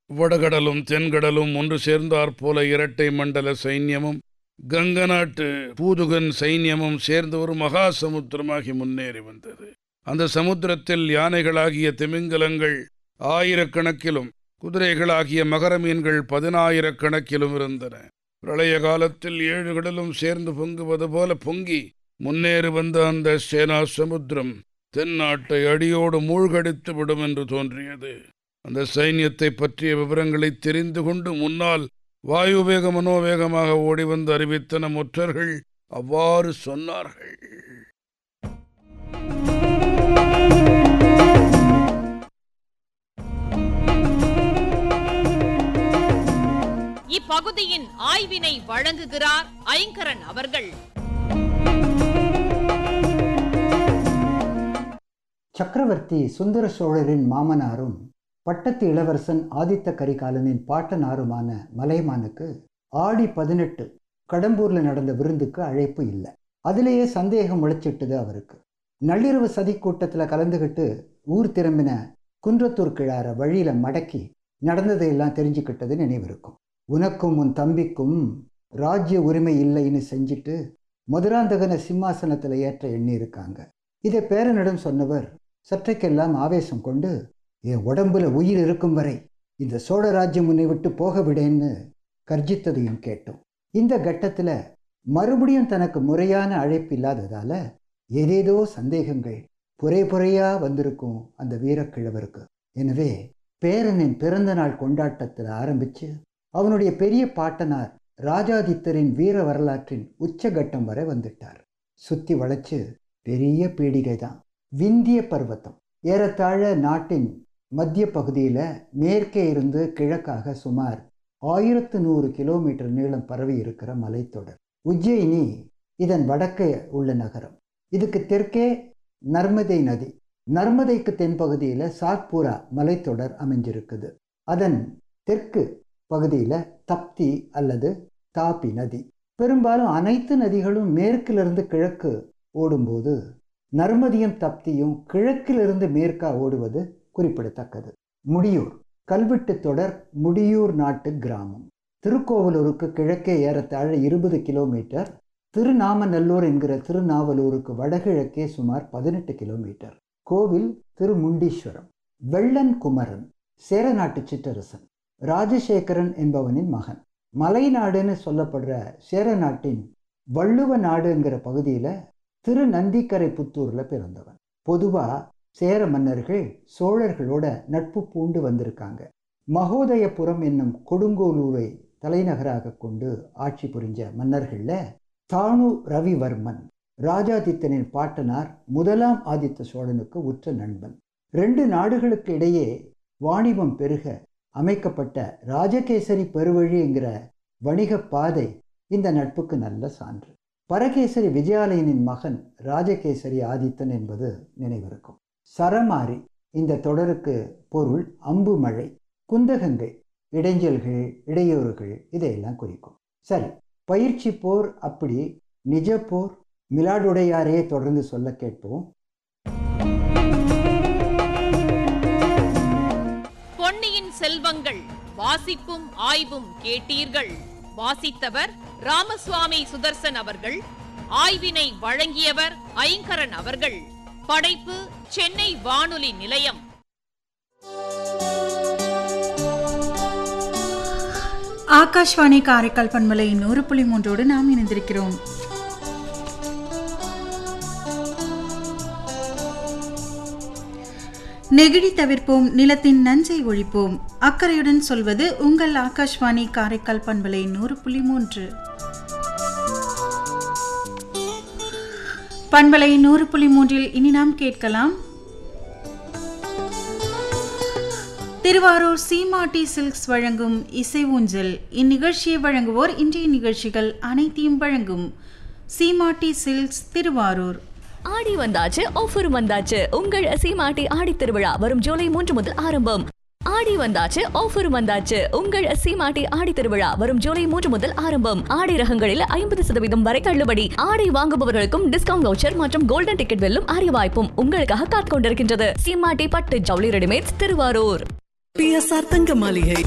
வடகடலும் தென்கடலும் ஒன்று சேர்ந்தாற் போல இரட்டை மண்டல சைன்யமும் கங்க நாட்டு பூதுகன் சைன்யமும் சேர்ந்து ஒரு மகா சமுத்திரமாகி முன்னேறி வந்தது அந்த சமுத்திரத்தில் யானைகளாகிய திமிங்கலங்கள் ஆயிரக்கணக்கிலும் குதிரைகளாகிய மகர மீன்கள் பதினாயிரக்கணக்கிலும் இருந்தன பிரளய காலத்தில் ஏழு கடலும் சேர்ந்து பொங்குவது போல பொங்கி முன்னேறி வந்த அந்த சேனா சமுத்திரம் தென்னாட்டை அடியோடு மூழ்கடித்து விடும் என்று தோன்றியது அந்த சைன்யத்தை பற்றிய விவரங்களை தெரிந்து கொண்டு முன்னால் வாயுவேக மனோவேகமாக ஓடி வந்து அறிவித்தன முற்றர்கள் அவ்வாறு சொன்னார்கள் இப்பகுதியின் ஆய்வினை வழங்குகிறார் ஐங்கரன் அவர்கள் சக்கரவர்த்தி சுந்தர சோழரின் மாமனாரும் பட்டத்து இளவரசன் ஆதித்த கரிகாலனின் பாட்டனாருமான மலைமானுக்கு ஆடி பதினெட்டு கடம்பூர்ல நடந்த விருந்துக்கு அழைப்பு இல்லை அதிலேயே சந்தேகம் முளைச்சிட்டுது அவருக்கு நள்ளிரவு சதி கூட்டத்தில் கலந்துக்கிட்டு ஊர் திரும்பின குன்றத்தூர் கிழார வழியில மடக்கி நடந்ததையெல்லாம் தெரிஞ்சுக்கிட்டது நினைவிருக்கும் உனக்கும் உன் தம்பிக்கும் ராஜ்ய உரிமை இல்லைன்னு செஞ்சுட்டு மதுராந்தகனை சிம்மாசனத்தில் ஏற்ற எண்ணி இருக்காங்க இதை பேரனிடம் சொன்னவர் சற்றைக்கெல்லாம் ஆவேசம் கொண்டு என் உடம்புல உயிர் இருக்கும் வரை இந்த சோழ ராஜ்யம் உன்னை விட்டு போக விடேன்னு கர்ஜித்ததையும் கேட்டோம் இந்த கட்டத்தில் மறுபடியும் தனக்கு முறையான அழைப்பு இல்லாததால ஏதேதோ சந்தேகங்கள் புரை புறையா வந்திருக்கும் அந்த வீரக்கிழவருக்கு எனவே பேரனின் பிறந்த நாள் கொண்டாட்டத்தில் ஆரம்பிச்சு அவனுடைய பெரிய பாட்டனார் ராஜாதித்தரின் வீர வரலாற்றின் உச்சகட்டம் வரை வந்துட்டார் சுத்தி வளைச்சு பெரிய பீடிகை தான் விந்திய பர்வதம் ஏறத்தாழ நாட்டின் மத்திய பகுதியில் மேற்கே இருந்து கிழக்காக சுமார் ஆயிரத்து நூறு கிலோமீட்டர் நீளம் பரவி இருக்கிற மலைத்தொடர் உஜ்ஜயினி இதன் வடக்கே உள்ள நகரம் இதுக்கு தெற்கே நர்மதை நதி நர்மதைக்கு தென்பகுதியில் சாத்பூரா மலைத்தொடர் அமைஞ்சிருக்குது அதன் தெற்கு பகுதியில் தப்தி அல்லது தாப்பி நதி பெரும்பாலும் அனைத்து நதிகளும் மேற்கிலிருந்து கிழக்கு ஓடும்போது நர்மதியும் தப்தியும் கிழக்கிலிருந்து மேற்கா ஓடுவது குறிப்பிடத்தக்கது முடியூர் கல்வெட்டு தொடர் முடியூர் நாட்டு கிராமம் திருக்கோவலூருக்கு கிழக்கே ஏறத்தாழ இருபது கிலோமீட்டர் திருநாமநல்லூர் என்கிற திருநாவலூருக்கு வடகிழக்கே சுமார் பதினெட்டு கிலோமீட்டர் கோவில் திருமுண்டீஸ்வரம் வெள்ளன் குமரன் சேரநாட்டு சிற்றரசன் ராஜசேகரன் என்பவனின் மகன் மலைநாடுன்னு சொல்லப்படுற சேரநாட்டின் வள்ளுவ நாடுங்கிற பகுதியில் திரு நந்திக்கரை புத்தூரில் பிறந்தவன் பொதுவாக சேர மன்னர்கள் சோழர்களோட நட்பு பூண்டு வந்திருக்காங்க மகோதயபுரம் என்னும் கொடுங்கோலூரை தலைநகராக கொண்டு ஆட்சி புரிஞ்ச மன்னர்களில் தானு ரவிவர்மன் ராஜாதித்தனின் பாட்டனார் முதலாம் ஆதித்த சோழனுக்கு உற்ற நண்பன் ரெண்டு நாடுகளுக்கு இடையே வாணிபம் பெருக அமைக்கப்பட்ட ராஜகேசரி பெருவழி என்கிற வணிக பாதை இந்த நட்புக்கு நல்ல சான்று பரகேசரி விஜயாலயனின் மகன் ராஜகேசரி ஆதித்தன் என்பது நினைவிருக்கும் சரமாரி இந்த தொடருக்கு பொருள் அம்பு மழை குந்தகங்கை இடைஞ்சல்கள் இடையூறுகள் இதையெல்லாம் குறிக்கும் சரி பயிற்சி போர் அப்படி நிஜ போர் மிலாடுடையாரே தொடர்ந்து சொல்ல கேட்போம் பொன்னியின் செல்வங்கள் வாசிப்பும் ஆய்வும் கேட்டீர்கள் வாசித்தவர் ராமசுவாமி சுதர்சன் அவர்கள் ஆய்வினை வழங்கியவர் ஐங்கரன் அவர்கள் படைப்பு சென்னை வானொலி நிலையம் ஆகாஷ்வாணி காரைக்கால் பண்பலை நூறு புள்ளி மூன்றோடு நாம் இணைந்திருக்கிறோம் நெகிழி தவிர்ப்போம் நிலத்தின் நஞ்சை ஒழிப்போம் அக்கறையுடன் சொல்வது உங்கள் ஆகாஷ்வாணி காரைக்கால் பண்பலை நூறு புள்ளி மூன்று பண்பலை நூறு புள்ளி மூன்றில் இனி நாம் கேட்கலாம் திருவாரூர் சீமாட்டி சில்க்ஸ் வழங்கும் இசை ஊஞ்சல் இந்நிகழ்ச்சியை வழங்குவோர் இன்றைய நிகழ்ச்சிகள் அனைத்தையும் வழங்கும் சீமாட்டி சில்க்ஸ் திருவாரூர் ஆடி வந்தாச்சு ஆஃபரும் வந்தாச்சு உங்கள் சீமாட்டி ஆடி திருவிழா வரும் ஜூலை மூன்று முதல் ஆரம்பம் ஆடி வந்தாச்சு ஆஃபரும் வந்தாச்சு உங்கள் சீமாட்டி ஆடி திருவிழா வரும் ஜூலை மூன்று முதல் ஆரம்பம் ஆடி ரகங்களில் ஐம்பது சதவீதம் வரை தள்ளுபடி ஆடை வாங்குபவர்களுக்கும் டிஸ்கவுண்ட் வவுச்சர் மற்றும் கோல்டன் டிக்கெட் வெல்லும் அரிய வாய்ப்பும் உங்களுக்காக காத்துக் கொண்டிருக்கின்றது சீமாட்டி பட்டு ஜவுளி ரெடிமேட்ஸ் திருவாரூர் பிஎஸ்ஆர் தங்க மாளிகை